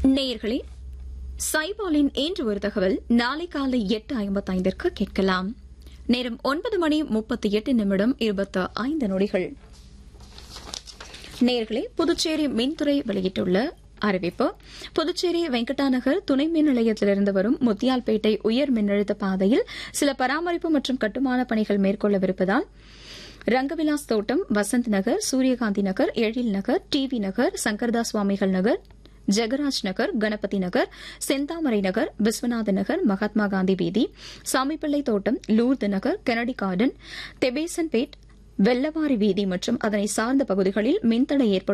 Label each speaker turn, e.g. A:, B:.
A: நேயர்களே சைபாலின் இன்று ஒரு தகவல் நாளை காலை எட்டு ஐம்பத்தைந்திற்கு கேட்கலாம் நேரம் ஒன்பது மணி முப்பத்தி எட்டு நிமிடம் இருபத்தி ஐந்து நொடிகள் நேயர்களே புதுச்சேரி மின்துறை வெளியிட்டுள்ள அறிவிப்பு புதுச்சேரி வெங்கடாநகர் துணை மின் நிலையத்திலிருந்து வரும் முத்தியால்பேட்டை உயர் மின்னழுத்த பாதையில் சில பராமரிப்பு மற்றும் கட்டுமான பணிகள் மேற்கொள்ளவிருப்பதால் ரங்கவிலாஸ் தோட்டம் வசந்த் நகர் சூரியகாந்தி நகர் எழில் நகர் டிவி நகர் சங்கர்தாஸ் சுவாமிகள் நகர் ஜெகராஜ் நகர் கணபதி நகர் செந்தாமரை நகர் விஸ்வநாத நகர் மகாத்மா காந்தி வீதி சாமிப்பிள்ளை தோட்டம் லூர்து நகர் கெனடி கார்டன் தெபேசன்பேட் வெள்ளவாரி வீதி மற்றும் அதனை சார்ந்த பகுதிகளில் மின்தடை ஏற்படும்